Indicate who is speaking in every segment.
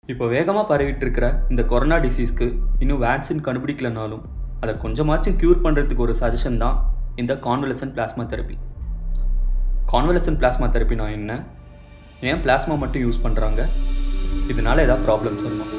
Speaker 1: இப்போ வேகமாக பரவிட்டு இருக்கிற இந்த கொரோனா டிசீஸ்க்கு இன்னும் வேக்சின் கண்டுபிடிக்கலனாலும் அதை கொஞ்சமாச்சும் க்யூர் பண்ணுறதுக்கு ஒரு சஜஷன் தான் இந்த convalescent plasma therapy convalescent plasma தெரப்பினா என்ன ஏன் பிளாஸ்மா மட்டும் யூஸ் பண்ணுறாங்க இதனால ஏதாவது ப்ராப்ளம் சொல்லணும்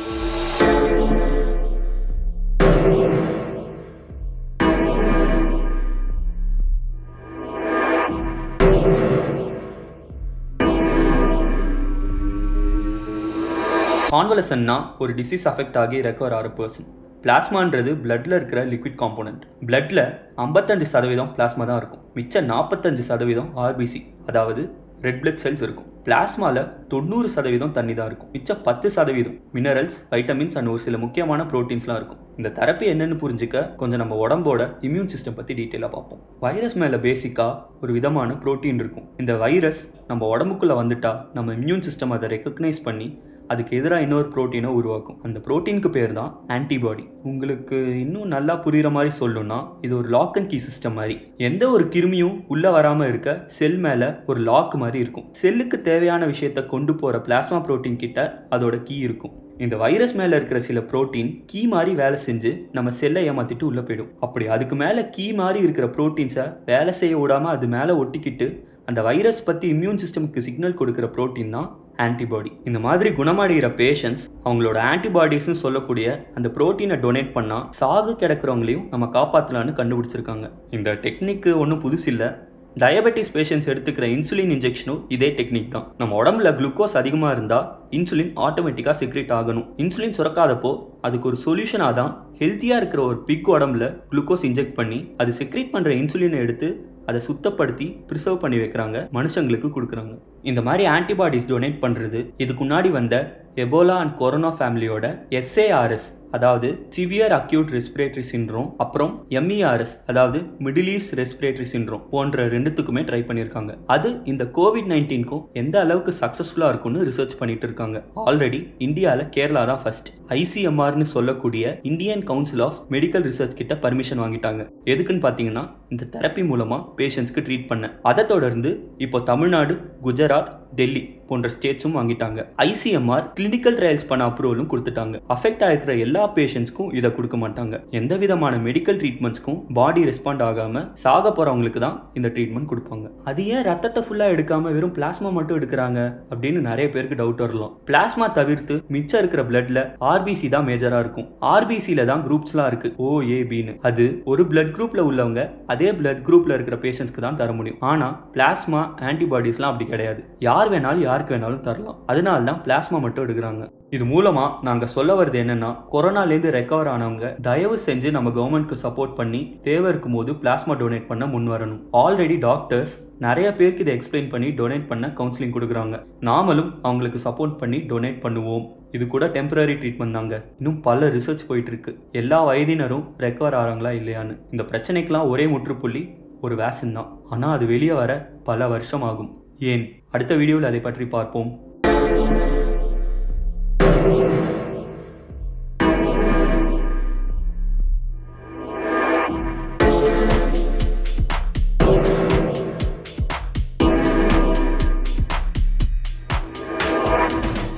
Speaker 1: கான்வலசன்னா ஒரு டிசீஸ் அஃபெக்ட் ஆகி ரெக்கவர் ஆகிற பர்சன் பிளாஸ்மான்றது பிளட்டில் இருக்கிற லிக்விட் காம்போனன்ட் பிளட்டில் ஐம்பத்தஞ்சு சதவீதம் பிளாஸ்மா தான் இருக்கும் மிச்சம் நாற்பத்தஞ்சு சதவீதம் ஆர்பிசி அதாவது ரெட் பிளட் செல்ஸ் இருக்கும் பிளாஸ்மாவில் தொண்ணூறு சதவீதம் தண்ணி தான் இருக்கும் மிச்சம் பத்து சதவீதம் மினரல்ஸ் வைட்டமின்ஸ் அண்ட் ஒரு சில முக்கியமான ப்ரோட்டீன்ஸ்லாம் இருக்கும் இந்த தெரப்பி என்னன்னு புரிஞ்சுக்க கொஞ்சம் நம்ம உடம்போட இம்யூன் சிஸ்டம் பற்றி டீட்டெயிலாக பார்ப்போம் வைரஸ் மேலே பேசிக்காக ஒரு விதமான ப்ரோட்டீன் இருக்கும் இந்த வைரஸ் நம்ம உடம்புக்குள்ளே வந்துட்டா நம்ம இம்யூன் சிஸ்டம் அதை ரெக்கக்னைஸ் பண்ணி அதுக்கு எதிராக இன்னொரு ப்ரோட்டீனை உருவாக்கும் அந்த ப்ரோட்டீனுக்கு பேர் தான் ஆன்டிபாடி உங்களுக்கு இன்னும் நல்லா புரிகிற மாதிரி சொல்லணும்னா இது ஒரு லாக் அண்ட் கீ சிஸ்டம் மாதிரி எந்த ஒரு கிருமியும் உள்ளே வராமல் இருக்க செல் மேலே ஒரு லாக் மாதிரி இருக்கும் செல்லுக்கு தேவையான விஷயத்தை கொண்டு போகிற பிளாஸ்மா ப்ரோட்டீன் கிட்ட அதோட கீ இருக்கும் இந்த வைரஸ் மேலே இருக்கிற சில ப்ரோட்டீன் கீ மாதிரி வேலை செஞ்சு நம்ம செல்லை ஏமாற்றிட்டு உள்ளே போயிடும் அப்படி அதுக்கு மேலே கீ மாதிரி இருக்கிற ப்ரோட்டீன்ஸை வேலை செய்ய விடாமல் அது மேலே ஒட்டிக்கிட்டு அந்த வைரஸ் பற்றி இம்யூன் சிஸ்டமுக்கு சிக்னல் கொடுக்குற ப்ரோட்டீன் தான் ஆன்டிபாடி இந்த மாதிரி குணமடைகிற பேஷண்ட்ஸ் அவங்களோட ஆன்டிபாடிஸ்னு சொல்லக்கூடிய அந்த ப்ரோட்டீனை டொனேட் பண்ணால் சாகு கிடக்கிறவங்களையும் நம்ம காப்பாற்றலான்னு கண்டுபிடிச்சிருக்காங்க இந்த டெக்னிக்கு ஒன்றும் புதுசு இல்லை டயபெட்டிஸ் பேஷண்ட்ஸ் எடுத்துக்கிற இன்சுலின் இன்ஜெக்ஷனும் இதே டெக்னிக் தான் நம்ம உடம்புல குளுக்கோஸ் அதிகமாக இருந்தால் இன்சுலின் ஆட்டோமேட்டிக்காக செக்ரேட் ஆகணும் இன்சுலின் சுரக்காதப்போ அதுக்கு ஒரு சொல்யூஷனாக தான் ஹெல்த்தியாக இருக்கிற ஒரு பிக் உடம்புல குளுக்கோஸ் இன்ஜெக்ட் பண்ணி அது செக்ரேட் பண்ணுற இன்சுலினை எடுத்து அதை சுத்தப்படுத்தி ப்ரிசர்வ் பண்ணி வைக்கிறாங்க மனுஷங்களுக்கு கொடுக்குறாங்க இந்த மாதிரி ஆன்டிபாடிஸ் டொனேட் பண்ணுறது இதுக்கு முன்னாடி வந்த எபோலா அண்ட் கொரோனா ஃபேமிலியோட எஸ்ஏஆர்எஸ் அதாவது சிவியர் அக்யூட் ரெஸ்பிரேட்டரி சின்ட்ரோம் அப்புறம் எம்இஆர்எஸ் அதாவது மிடில் ஈஸ்ட் ரெஸ்பிரேட்டரி சின்ட்ரோம் போன்ற ரெண்டுத்துக்குமே ட்ரை பண்ணியிருக்காங்க அது இந்த கோவிட் நைன்டீன்க்கும் எந்த அளவுக்கு சக்ஸஸ்ஃபுல்லாக இருக்கும்னு ரிசர்ச் பண்ணிட்டு இருக்காங்க ஆல்ரெடி இந்தியாவில் கேரளா தான் ஃபர்ஸ்ட் ஐசிஎம்ஆர்னு சொல்லக்கூடிய Indian council of medical research கிட்ட பர்மிஷன் வாங்கிட்டாங்க எதுக்குன்னு பார்த்தீங்கன்னா இந்த தெரப்பி மூலமாக பேஷண்ட்ஸ்க்கு ட்ரீட் பண்ண அதை தொடர்ந்து இப்போ தமிழ்நாடு குஜராத் டெல்லி போன்ற ஸ்டேட்ஸும் வாங்கிட்டாங்க ஐசிஎம்ஆர் கிளினிக்கல் ட்ரையல்ஸ் பண்ண அப்ரூவலும் கொடுத்துட்டாங்க அஃபெக்ட் ஆகிருக்கிற எல்லா பேஷண்ட்ஸ்க்கும் இதை கொடுக்க மாட்டாங்க எந்த விதமான மெடிக்கல் ட்ரீட்மெண்ட்ஸ்க்கும் பாடி ரெஸ்பாண்ட் ஆகாம சாக போறவங்களுக்கு தான் இந்த ட்ரீட்மெண்ட் கொடுப்பாங்க அது ஏன் ரத்தத்தை ஃபுல்லா எடுக்காம வெறும் பிளாஸ்மா மட்டும் எடுக்கிறாங்க அப்படின்னு நிறைய பேருக்கு டவுட் வரலாம் பிளாஸ்மா தவிர்த்து மிச்சம் இருக்கிற பிளட்ல ஆர்பிசி தான் மேஜரா இருக்கும் ஆர்பிசில தான் குரூப்ஸ்லாம் இருக்கு ஓ ஏ பின்னு அது ஒரு பிளட் குரூப்ல உள்ளவங்க அதே பிளட் குரூப்ல இருக்கிற பேஷண்ட்ஸ்க்கு தான் தர முடியும் ஆனா பிளாஸ்மா ஆன்டிபாடிஸ்லாம் அப்படி கிடையாது யார் வேணாலும் யாருக்கு வேணாலும் தரலாம் அதனால தான் பிளாஸ்மா மட்டும் எடுக்கிறாங்க இது மூலமா நாங்க சொல்ல வருது என்னன்னா கொரோனாலேருந்து ரெக்கவர் ஆனவங்க தயவு செஞ்சு நம்ம கவர்மெண்ட்க்கு சப்போர்ட் பண்ணி தேவை இருக்கும் போது பிளாஸ்மா டொனேட் பண்ண முன் வரணும் ஆல்ரெடி டாக்டர்ஸ் நிறைய பேருக்கு இதை எக்ஸ்பிளைன் பண்ணி டொனேட் பண்ண கவுன்சிலிங் கொடுக்குறாங்க நாமளும் அவங்களுக்கு சப்போர்ட் பண்ணி டொனேட் பண்ணுவோம் இது கூட டெம்பரரி ட்ரீட்மெண்ட் தாங்க இன்னும் பல ரிசர்ச் போயிட்டு இருக்கு எல்லா வயதினரும் ரெக்கவர் ஆகிறாங்களா இல்லையான்னு இந்த பிரச்சனைக்கெல்லாம் ஒரே முற்றுப்புள்ளி ஒரு வேக்சின் தான் ஆனால் அது வெளியே வர பல வருஷம் ஆகும் ஏன் அடுத்த வீடியோவில் அதை பற்றி பார்ப்போம்